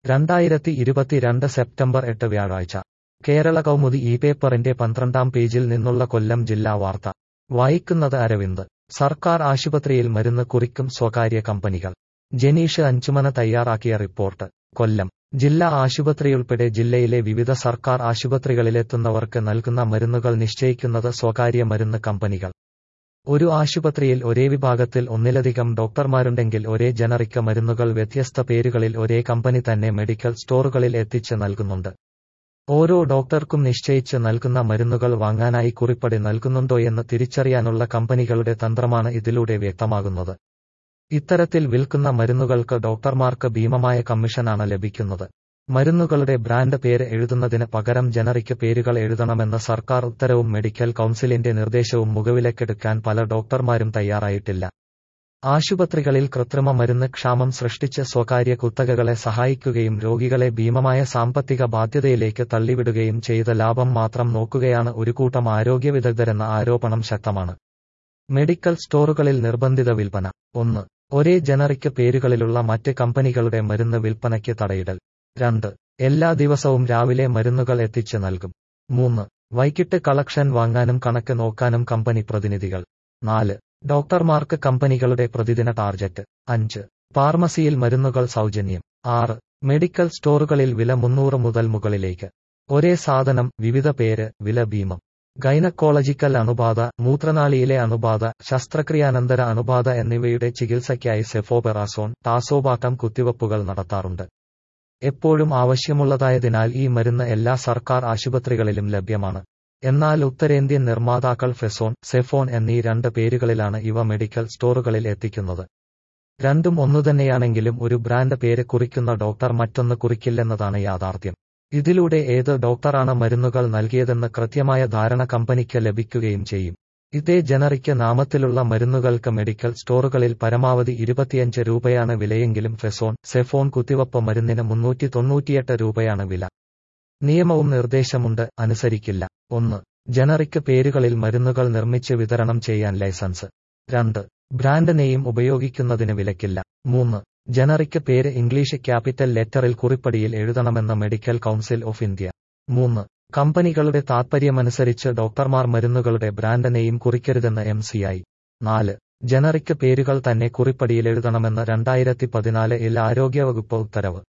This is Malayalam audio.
രണ്ടായിരത്തി ഇരുപത്തിരണ്ട് സെപ്റ്റംബർ എട്ട് വ്യാഴാഴ്ച കേരള കൗമുദി ഈ പേപ്പറിന്റെ പന്ത്രണ്ടാം പേജിൽ നിന്നുള്ള കൊല്ലം ജില്ലാ വാർത്ത വായിക്കുന്നത് അരവിന്ദ് സർക്കാർ ആശുപത്രിയിൽ മരുന്ന് കുറിക്കും സ്വകാര്യ കമ്പനികൾ ജനീഷ് അഞ്ചുമന തയ്യാറാക്കിയ റിപ്പോർട്ട് കൊല്ലം ജില്ലാ ആശുപത്രിയുൾപ്പെടെ ജില്ലയിലെ വിവിധ സർക്കാർ ആശുപത്രികളിലെത്തുന്നവർക്ക് നൽകുന്ന മരുന്നുകൾ നിശ്ചയിക്കുന്നത് സ്വകാര്യ മരുന്ന് കമ്പനികൾ ഒരു ആശുപത്രിയിൽ ഒരേ വിഭാഗത്തിൽ ഒന്നിലധികം ഡോക്ടർമാരുണ്ടെങ്കിൽ ഒരേ ജനറിക്ക മരുന്നുകൾ വ്യത്യസ്ത പേരുകളിൽ ഒരേ കമ്പനി തന്നെ മെഡിക്കൽ സ്റ്റോറുകളിൽ എത്തിച്ച് നൽകുന്നുണ്ട് ഓരോ ഡോക്ടർക്കും നിശ്ചയിച്ച് നൽകുന്ന മരുന്നുകൾ വാങ്ങാനായി കുറിപ്പടി നൽകുന്നുണ്ടോയെന്ന് തിരിച്ചറിയാനുള്ള കമ്പനികളുടെ തന്ത്രമാണ് ഇതിലൂടെ വ്യക്തമാകുന്നത് ഇത്തരത്തിൽ വിൽക്കുന്ന മരുന്നുകൾക്ക് ഡോക്ടർമാർക്ക് ഭീമമായ കമ്മീഷനാണ് ലഭിക്കുന്നത് മരുന്നുകളുടെ ബ്രാൻഡ് പേര് എഴുതുന്നതിന് പകരം ജനറിക് പേരുകൾ എഴുതണമെന്ന സർക്കാർ ഉത്തരവും മെഡിക്കൽ കൗൺസിലിന്റെ നിർദ്ദേശവും മുഖവിലക്കെടുക്കാൻ പല ഡോക്ടർമാരും തയ്യാറായിട്ടില്ല ആശുപത്രികളിൽ കൃത്രിമ മരുന്ന് ക്ഷാമം സൃഷ്ടിച്ച് സ്വകാര്യ കുത്തകകളെ സഹായിക്കുകയും രോഗികളെ ഭീമമായ സാമ്പത്തിക ബാധ്യതയിലേക്ക് തള്ളിവിടുകയും ചെയ്ത ലാഭം മാത്രം നോക്കുകയാണ് ഒരു കൂട്ടം ആരോഗ്യ വിദഗ്ധരെന്ന ആരോപണം ശക്തമാണ് മെഡിക്കൽ സ്റ്റോറുകളിൽ നിർബന്ധിത വിൽപ്പന ഒന്ന് ഒരേ ജനറിക് പേരുകളിലുള്ള മറ്റ് കമ്പനികളുടെ മരുന്ന് വിൽപ്പനയ്ക്ക് തടയിടൽ രണ്ട് എല്ലാ ദിവസവും രാവിലെ മരുന്നുകൾ എത്തിച്ച് നൽകും മൂന്ന് വൈകിട്ട് കളക്ഷൻ വാങ്ങാനും കണക്ക് നോക്കാനും കമ്പനി പ്രതിനിധികൾ നാല് ഡോക്ടർമാർക്ക് കമ്പനികളുടെ പ്രതിദിന ടാർജറ്റ് അഞ്ച് ഫാർമസിയിൽ മരുന്നുകൾ സൗജന്യം ആറ് മെഡിക്കൽ സ്റ്റോറുകളിൽ വില മുന്നൂറ് മുതൽ മുകളിലേക്ക് ഒരേ സാധനം വിവിധ പേര് വില ഭീമം ഗൈനക്കോളജിക്കൽ അണുബാധ മൂത്രനാളിയിലെ അണുബാധ ശസ്ത്രക്രിയാനന്തര അണുബാധ എന്നിവയുടെ ചികിത്സയ്ക്കായി സെഫോപെറാസോൺ ടാസോബാട്ടം കുത്തിവയ്പ്പുകൾ നടത്താറുണ്ട് എപ്പോഴും ആവശ്യമുള്ളതായതിനാൽ ഈ മരുന്ന് എല്ലാ സർക്കാർ ആശുപത്രികളിലും ലഭ്യമാണ് എന്നാൽ ഉത്തരേന്ത്യൻ നിർമ്മാതാക്കൾ ഫെസോൺ സെഫോൺ എന്നീ രണ്ട് പേരുകളിലാണ് ഇവ മെഡിക്കൽ സ്റ്റോറുകളിൽ എത്തിക്കുന്നത് രണ്ടും ഒന്നുതന്നെയാണെങ്കിലും ഒരു ബ്രാൻഡ് പേര് കുറിക്കുന്ന ഡോക്ടർ മറ്റൊന്ന് കുറിക്കില്ലെന്നതാണ് യാഥാർത്ഥ്യം ഇതിലൂടെ ഏത് ഡോക്ടറാണ് മരുന്നുകൾ നൽകിയതെന്ന് കൃത്യമായ ധാരണ കമ്പനിക്ക് ലഭിക്കുകയും ചെയ്യും ഇതേ ജനറിക്ക് നാമത്തിലുള്ള മരുന്നുകൾക്ക് മെഡിക്കൽ സ്റ്റോറുകളിൽ പരമാവധി ഇരുപത്തിയഞ്ച് രൂപയാണ് വിലയെങ്കിലും ഫെസോൺ സെഫോൺ കുത്തിവപ്പ് മരുന്നിന് മുന്നൂറ്റി തൊണ്ണൂറ്റിയെട്ട് രൂപയാണ് വില നിയമവും നിർദ്ദേശമുണ്ട് അനുസരിക്കില്ല ഒന്ന് ജനറിക് പേരുകളിൽ മരുന്നുകൾ നിർമ്മിച്ച് വിതരണം ചെയ്യാൻ ലൈസൻസ് രണ്ട് ബ്രാൻഡ് നെയിം ഉപയോഗിക്കുന്നതിന് വിലക്കില്ല മൂന്ന് ജനറിക് പേര് ഇംഗ്ലീഷ് ക്യാപിറ്റൽ ലെറ്ററിൽ കുറിപ്പടിയിൽ എഴുതണമെന്ന് മെഡിക്കൽ കൗൺസിൽ ഓഫ് ഇന്ത്യ മൂന്ന് കമ്പനികളുടെ താത്പര്യമനുസരിച്ച് ഡോക്ടർമാർ മരുന്നുകളുടെ ബ്രാൻഡ് നെയിം കുറിക്കരുതെന്ന് എം സി ഐ നാല് ജനറിക് പേരുകൾ തന്നെ കുറിപ്പടിയിൽ എഴുതണമെന്ന് രണ്ടായിരത്തി പതിനാല് ഇൽ ആരോഗ്യവകുപ്പ് ഉത്തരവ്